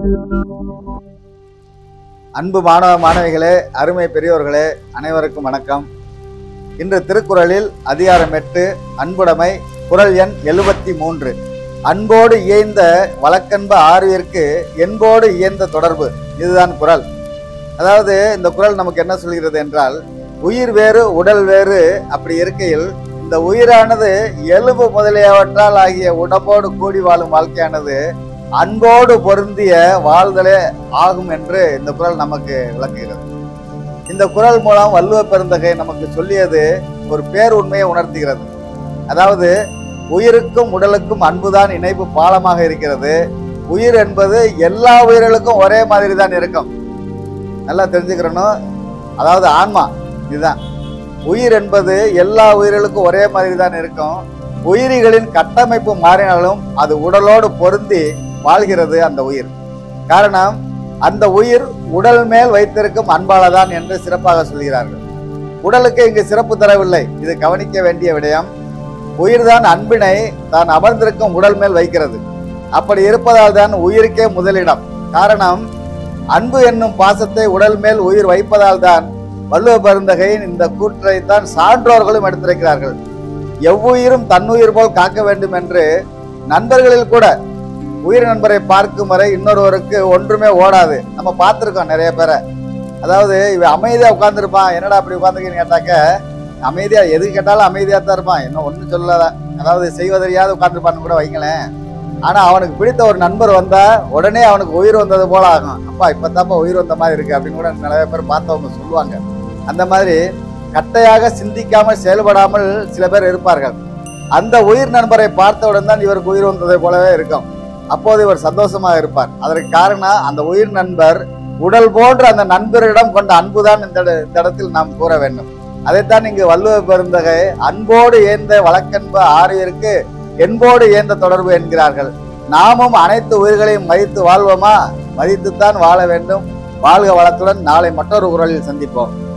அன்பு மாணவ மாணவிகளே அருமை பெரியோர்களே அனைவருக்கும் வணக்கம் இன்று திருக்குறளில் அதிகாரம் எட்டு அன்புடைமை குறள் எண் எழுபத்தி மூன்று அன்போடு இயைந்த வழக்கன்ப ஆர்விற்கு என்போடு இயைந்த தொடர்பு இதுதான் குறள் அதாவது இந்த குறள் நமக்கு என்ன சொல்கிறது என்றால் உயிர் வேறு உடல் வேறு அப்படி இருக்கையில் இந்த உயிரானது எலும்பு முதலியவற்றால் ஆகிய உடம்போடு கூடி வாழும் வாழ்க்கையானது அன்போடு பொருந்திய வாழ்தலே ஆகும் என்று இந்த குறள் நமக்கு விளக்குகிறது இந்த குறள் மூலம் வள்ளுவ பெருந்தகை நமக்கு சொல்லியது ஒரு பேர் உண்மையை உணர்த்துகிறது அதாவது உயிருக்கும் உடலுக்கும் அன்புதான் இணைப்பு பாலமாக இருக்கிறது உயிர் என்பது எல்லா உயிர்களுக்கும் ஒரே மாதிரி தான் இருக்கும் நல்லா தெரிஞ்சுக்கிறணும் அதாவது ஆன்மா இதுதான் உயிர் என்பது எல்லா உயிர்களுக்கும் ஒரே மாதிரி தான் இருக்கும் உயிரிகளின் கட்டமைப்பு மாறினாலும் அது உடலோடு பொருந்தி வாழ்கிறது அந்த உயிர் காரணம் அந்த உயிர் உடல் மேல் வைத்திருக்கும் அன்பாலதான் என்று சிறப்பாக சொல்கிறார்கள் உடலுக்கு இங்கு சிறப்பு தரவில்லை இது கவனிக்க வேண்டிய விடயம் உயிர்தான் அன்பினை தான் அமர்ந்திருக்கும் உடல் மேல் வைக்கிறது அப்படி இருப்பதால் தான் உயிருக்கே முதலிடம் காரணம் அன்பு என்னும் பாசத்தை உடல் மேல் உயிர் வைப்பதால் தான் வள்ளுவ பெருந்தகையின் இந்த கூற்றை தான் சான்றோர்களும் எடுத்திருக்கிறார்கள் எவ்வுயிரும் தன்னுயிர் போல் காக்க வேண்டும் என்று நண்பர்களில் கூட உயிர் நண்பரை பார்க்கும் வரை இன்னொருவருக்கு ஒன்றுமே ஓடாது நம்ம பார்த்துருக்கோம் நிறைய பேரை அதாவது இவன் அமைதியா உட்காந்துருப்பான் என்னடா அப்படி உட்காந்துருக்கேன்னு கேட்டாக்க அமைதியா எது கேட்டாலும் அமைதியா தான் இருப்பான் இன்னும் ஒன்றும் சொல்லல அதாவது செய்வதறியாது உட்காந்துருப்பான்னு கூட வைங்களேன் ஆனா அவனுக்கு பிடித்த ஒரு நண்பர் வந்தா உடனே அவனுக்கு உயிர் வந்தது போல ஆகும் அப்பா இப்பதாப்பா உயிர் வந்த மாதிரி இருக்கு அப்படின்னு கூட நிறைய பேர் பார்த்தவங்க சொல்லுவாங்க அந்த மாதிரி கட்டையாக சிந்திக்காமல் செயல்படாமல் சில பேர் இருப்பார்கள் அந்த உயிர் நண்பரை பார்த்தவுடன் தான் இவருக்கு உயிர் வந்ததை போலவே இருக்கும் அப்போது இவர் சந்தோஷமாக இருப்பார் அதற்கு காரணம் அந்த உயிர் நண்பர் உடல் போன்ற அந்த நண்பரிடம் கொண்ட அன்புதான் இந்த இட- இந்த இடத்தில் நாம் கூற வேண்டும் அதைத்தான் இங்கு வள்ளுவ பெருந்தகை அன்போடு ஏந்த வழக்கன்பு ஆரியருக்கு என்போடு ஏந்த தொடர்பு என்கிறார்கள் நாமும் அனைத்து உயிர்களையும் மதித்து வாழ்வோமா மதித்துத்தான் வாழ வேண்டும் வாழ்க வளத்துடன் நாளை மற்றொரு குரலில் சந்திப்போம்